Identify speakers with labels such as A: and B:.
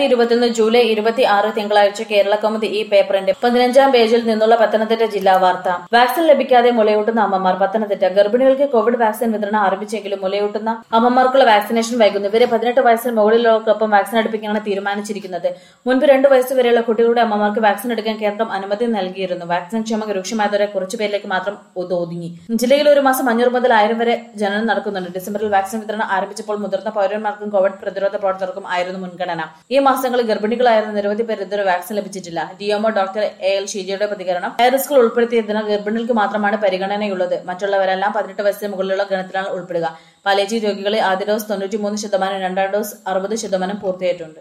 A: രണ്ടായിരത്തി ഇരുപത്തിയൊന്ന് ജൂലൈ ഇരുപത്തി ആറ് തിങ്കളാഴ്ച കേരള കൗമുദി ഈ പേപ്പറിന്റെ പതിനഞ്ചാം പേജിൽ നിന്നുള്ള പത്തനംതിട്ട ജില്ലാ വാർത്ത വാക്സിൻ ലഭിക്കാതെ മുലയൂട്ടുന്ന അമ്മമാർ പത്തനംതിട്ട ഗർഭിണികൾക്ക് കോവിഡ് വാക്സിൻ വിതരണം ആരംഭിച്ചെങ്കിലും മുലയൂട്ടുന്ന അമ്മമാർക്കുള്ള വാക്സിനേഷൻ വൈകുന്നു ഇവരെ പതിനെട്ട് വയസ്സിന് മുകളിലുള്ളവർക്കൊപ്പം വാക്സിൻ എടുപ്പിക്കാനാണ് തീരുമാനിച്ചിരിക്കുന്നത് മുൻപ് രണ്ട് വയസ്സ് വരെയുള്ള കുട്ടികളുടെ അമ്മമാർക്ക് വാക്സിൻ എടുക്കാൻ കേന്ദ്രം അനുമതി നൽകിയിരുന്നു വാക്സിൻ ക്ഷമ രൂക്ഷമായതോടെ കുറച്ചു പേരിലേക്ക് മാത്രം ഇത് ഒതുങ്ങി ജില്ലയിൽ ഒരു മാസം അഞ്ഞൂറ് മുതൽ ആയിരം വരെ ജനനം നടക്കുന്നുണ്ട് ഡിസംബറിൽ വാക്സിൻ വിതരണം ആരംഭിച്ചപ്പോൾ മുതിർന്ന പൗരന്മാർക്കും കോവിഡ് പ്രതിരോധ പ്രവർത്തകർക്കും ആയിരുന്നു മുൻഗണന ഈ മാസങ്ങളിൽ ഗർഭിണികളായിരുന്ന നിരവധി പേർ ഇതുവരെ വാക്സിൻ ലഭിച്ചിട്ടില്ല ഡിഎംഒ ഡോക്ടർ എ എൽ ഷീജയുടെ പ്രതികരണം ഹൈറിസ്കിൽ ഉൾപ്പെടുത്തിയതിനാൽ ഗർഭിണികൾക്ക് മാത്രമാണ് പരിഗണനയുള്ളത് മറ്റുള്ളവരെല്ലാം പതിനെട്ട് വയസ്സിന് മുകളിലുള്ള ഗണത്തിലാണ് ഉൾപ്പെടുക പാലേജി രോഗികളെ ആദ്യ ഡോസ് തൊണ്ണൂറ്റിമൂന്ന് ശതമാനം രണ്ടാം ഡോസ് അറുപത് ശതമാനം പൂർത്തിയായിട്ടുണ്ട്